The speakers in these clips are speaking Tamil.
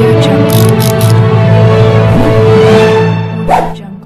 Audio Jungle. Audio Jungle.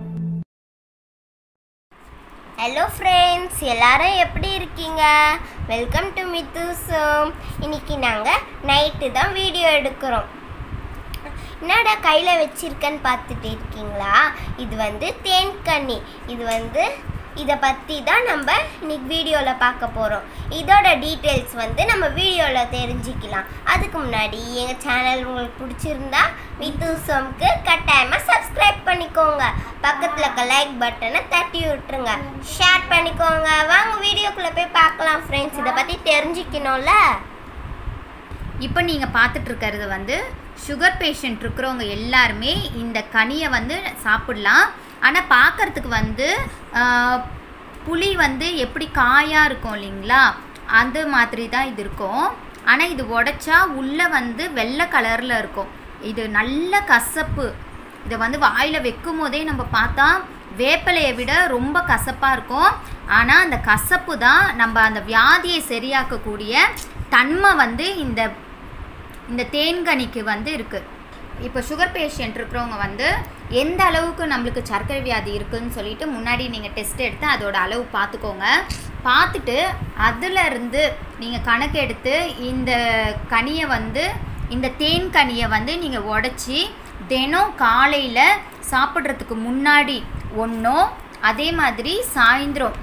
Hello friends எல்லாரும் எப்படி இருக்கீங்க வெல்கம் டு மித்துசோம் இன்னைக்கு நாங்கள் நைட்டு தான் வீடியோ எடுக்கிறோம் என்னடா கையில் வச்சிருக்கேன்னு பார்த்துட்டு இருக்கீங்களா இது வந்து தேன்கனி இது வந்து இதை பற்றி தான் நம்ம இன்னைக்கு வீடியோவில் பார்க்க போகிறோம் இதோட டீட்டெயில்ஸ் வந்து நம்ம வீடியோவில் தெரிஞ்சுக்கலாம் அதுக்கு முன்னாடி எங்கள் சேனல் உங்களுக்கு பிடிச்சிருந்தா மித்துசோம்க்கு கட்டாயமாக சப்ஸ்கிரைப் பண்ணிக்கோங்க பக்கத்தில் இருக்க லைக் பட்டனை தட்டி விட்டுருங்க ஷேர் பண்ணிக்கோங்க வாங்க வீடியோக்குள்ளே போய் பார்க்கலாம் ஃப்ரெண்ட்ஸ் இதை பற்றி தெரிஞ்சுக்கணும்ல இப்போ நீங்கள் பார்த்துட்டு இருக்கிறது வந்து சுகர் பேஷண்ட் இருக்கிறவங்க எல்லாருமே இந்த கனியை வந்து சாப்பிடலாம் ஆனால் பார்க்கறதுக்கு வந்து ஆஹ், புளி வந்து எப்படி காயாக இருக்கும் இல்லைங்களா அந்த மாதிரி தான் இது இருக்கும் ஆனால் இது உடைச்சா உள்ளே வந்து வெள்ளை கலரில் இருக்கும் இது நல்ல கசப்பு இதை வந்து வாயில் வைக்கும் போதே நம்ம பார்த்தா வேப்பிலையை விட ரொம்ப கசப்பாக இருக்கும் ஆனால் அந்த கசப்பு தான் நம்ம அந்த வியாதியை சரியாக்கக்கூடிய தன்மை வந்து இந்த இந்த தேன்கனிக்கு வந்து இருக்குது இப்போ சுகர் பேஷண்ட் இருக்கிறவங்க வந்து எந்த அளவுக்கு நம்மளுக்கு சர்க்கரை வியாதி இருக்குன்னு சொல்லிட்டு முன்னாடி நீங்கள் டெஸ்ட் எடுத்து அதோட அளவு பார்த்துக்கோங்க பார்த்துட்டு அதுல இருந்து நீங்கள் கணக்கு எடுத்து இந்த கனியை வந்து இந்த தேன் கனியை வந்து நீங்கள் உடச்சி தினம் காலையில் சாப்பிட்றதுக்கு முன்னாடி ஒன்றோ அதே மாதிரி சாயந்தரம்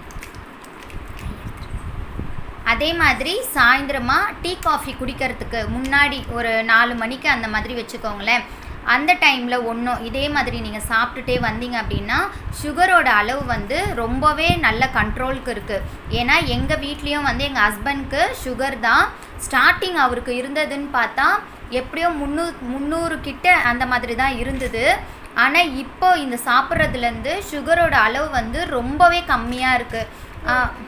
அதே மாதிரி சாயந்தரமா டீ காஃபி குடிக்கிறதுக்கு முன்னாடி ஒரு நாலு மணிக்கு அந்த மாதிரி வச்சுக்கோங்களேன் அந்த டைமில் ஒன்றும் இதே மாதிரி நீங்கள் சாப்பிட்டுட்டே வந்தீங்க அப்படின்னா சுகரோட அளவு வந்து ரொம்பவே நல்ல கண்ட்ரோலுக்கு இருக்குது ஏன்னா எங்கள் வீட்லேயும் வந்து எங்கள் ஹஸ்பண்ட்க்கு சுகர் தான் ஸ்டார்டிங் அவருக்கு இருந்ததுன்னு பார்த்தா எப்படியோ முந்நூறு முந்நூறு கிட்ட அந்த மாதிரி தான் இருந்தது ஆனால் இப்போ இந்த சாப்பிட்றதுலேருந்து சுகரோட அளவு வந்து ரொம்பவே கம்மியாக இருக்குது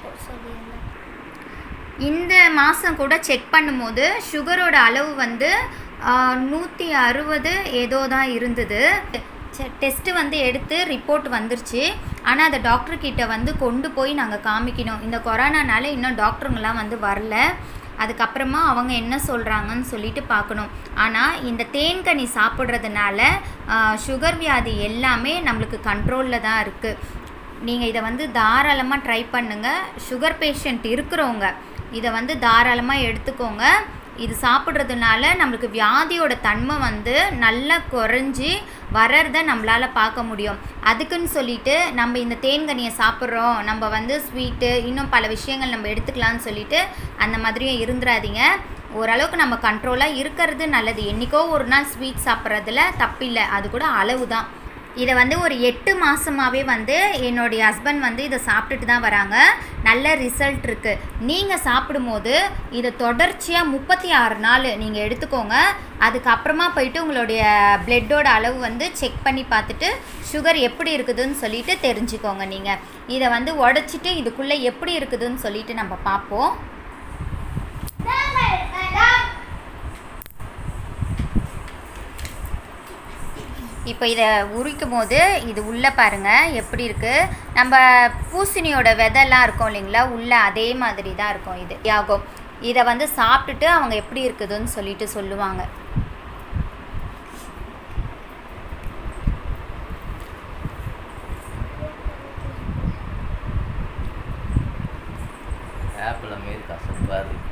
இந்த மாதம் கூட செக் பண்ணும்போது சுகரோட அளவு வந்து நூற்றி அறுபது ஏதோ தான் இருந்தது டெஸ்ட்டு வந்து எடுத்து ரிப்போர்ட் வந்துருச்சு ஆனால் அதை டாக்டர் கிட்ட வந்து கொண்டு போய் நாங்கள் காமிக்கணும் இந்த கொரோனானால இன்னும் டாக்டருங்களாம் வந்து வரல அதுக்கப்புறமா அவங்க என்ன சொல்கிறாங்கன்னு சொல்லிட்டு பார்க்கணும் ஆனால் இந்த தேன்கனி சாப்பிட்றதுனால சுகர் வியாதி எல்லாமே நம்மளுக்கு கண்ட்ரோலில் தான் இருக்குது நீங்கள் இதை வந்து தாராளமாக ட்ரை பண்ணுங்கள் சுகர் பேஷண்ட் இருக்கிறவங்க இதை வந்து தாராளமாக எடுத்துக்கோங்க இது சாப்பிட்றதுனால நம்மளுக்கு வியாதியோட தன்மை வந்து நல்லா குறைஞ்சி வர்றத நம்மளால் பார்க்க முடியும் அதுக்குன்னு சொல்லிட்டு நம்ம இந்த தேன்கனியை சாப்பிட்றோம் நம்ம வந்து ஸ்வீட்டு இன்னும் பல விஷயங்கள் நம்ம எடுத்துக்கலாம்னு சொல்லிட்டு அந்த மாதிரியும் இருந்துடாதீங்க ஓரளவுக்கு நம்ம கண்ட்ரோலாக இருக்கிறது நல்லது என்றைக்கோ ஒரு நாள் ஸ்வீட் சாப்பிட்றதுல தப்பில்லை அது கூட அளவு தான் இதை வந்து ஒரு எட்டு மாதமாகவே வந்து என்னுடைய ஹஸ்பண்ட் வந்து இதை சாப்பிட்டுட்டு தான் வராங்க நல்ல ரிசல்ட் இருக்குது நீங்கள் சாப்பிடும்போது இதை தொடர்ச்சியாக முப்பத்தி ஆறு நாள் நீங்கள் எடுத்துக்கோங்க அதுக்கப்புறமா போயிட்டு உங்களுடைய பிளட்டோட அளவு வந்து செக் பண்ணி பார்த்துட்டு சுகர் எப்படி இருக்குதுன்னு சொல்லிட்டு தெரிஞ்சுக்கோங்க நீங்கள் இதை வந்து உடச்சிட்டு இதுக்குள்ளே எப்படி இருக்குதுன்னு சொல்லிட்டு நம்ம பார்ப்போம் இப்போ இதை உரிக்கும் போது இது உள்ளே பாருங்கள் எப்படி இருக்குது நம்ம பூசணியோட விதைலாம் இருக்கும் இல்லைங்களா உள்ளே அதே மாதிரி தான் இருக்கும் இது ஆகும் இதை வந்து சாப்பிட்டுட்டு அவங்க எப்படி இருக்குதுன்னு சொல்லிட்டு சொல்லுவாங்க ஆப்பிள் மாரி கசப்பாக இருக்கு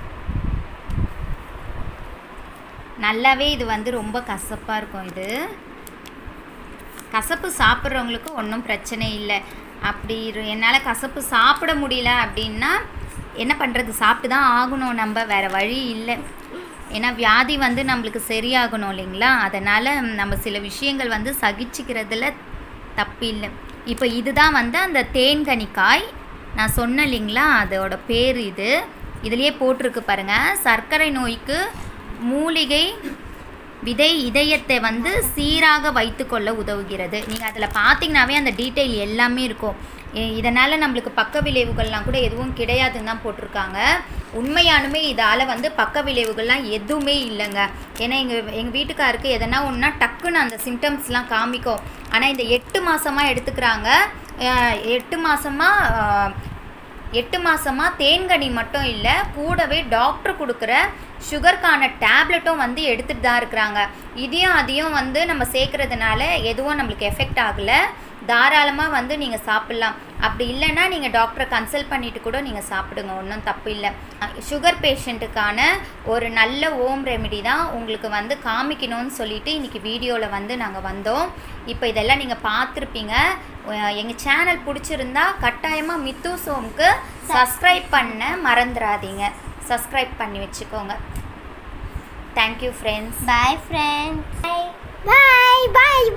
நல்லாவே இது வந்து ரொம்ப கசப்பாக இருக்கும் இது கசப்பு சாப்பிட்றவங்களுக்கு ஒன்றும் பிரச்சனை இல்லை அப்படி இரு- என்னால் கசப்பு சாப்பிட முடியல அப்படின்னா என்ன பண்ணுறது சாப்பிட்டு தான் ஆகணும் நம்ம வேறு வழி இல்லை ஏன்னா வியாதி வந்து நம்மளுக்கு சரியாகணும் இல்லைங்களா அதனால் நம்ம சில விஷயங்கள் வந்து சகிச்சுக்கிறதுல தப்பு இல்லை இப்போ இதுதான் வந்து அந்த தேன்கனிக்காய் நான் சொன்னேன் இல்லைங்களா அதோட பேர் இது இதுலேயே போட்டிருக்கு பாருங்கள் சர்க்கரை நோய்க்கு மூலிகை விதை இதயத்தை வந்து சீராக வைத்துக்கொள்ள உதவுகிறது நீங்கள் அதில் பார்த்தீங்கன்னாவே அந்த டீட்டெயில் எல்லாமே இருக்கும் இதனால் நம்மளுக்கு பக்க விளைவுகள்லாம் கூட எதுவும் கிடையாதுன்னு தான் போட்டிருக்காங்க உண்மையானுமே இதால் வந்து பக்க விளைவுகள்லாம் எதுவுமே இல்லைங்க ஏன்னா எங்கள் எங்கள் வீட்டுக்காருக்கு எதனா ஒன்றா டக்குன்னு அந்த சிம்டம்ஸ்லாம் காமிக்கும் ஆனால் இந்த எட்டு மாதமாக எடுத்துக்கிறாங்க அஹ் எட்டு மாதமாக எட்டு மாசமாக தேன்கனி மட்டும் இல்லை கூடவே டாக்டர் கொடுக்குற சுகருக்கான டேப்லெட்டும் வந்து எடுத்துகிட்டு தான் இருக்கிறாங்க இதையும் அதையும் வந்து நம்ம சேர்க்கறதுனால எதுவும் நம்மளுக்கு எஃபெக்ட் ஆகலை தாராளமாக வந்து நீங்கள் சாப்பிட்லாம் அப்படி இல்லைன்னா நீங்கள் டாக்டரை கன்சல்ட் பண்ணிட்டு கூட நீங்கள் சாப்பிடுங்க ஒன்றும் தப்பு இல்லை சுகர் பேஷண்ட்டுக்கான ஒரு நல்ல ஓம் ரெமெடி தான் உங்களுக்கு வந்து காமிக்கணும்னு சொல்லிட்டு இன்றைக்கி வீடியோவில் வந்து நாங்கள் வந்தோம் இப்போ இதெல்லாம் நீங்கள் பார்த்துருப்பீங்க எங்கள் சேனல் பிடிச்சிருந்தா கட்டாயமாக மித்து சோம்க்கு சப்ஸ்கிரைப் பண்ண மறந்துடாதீங்க சப்ஸ்கிரைப் பண்ணி வச்சுக்கோங்க thank you friends bye friends bye பாய்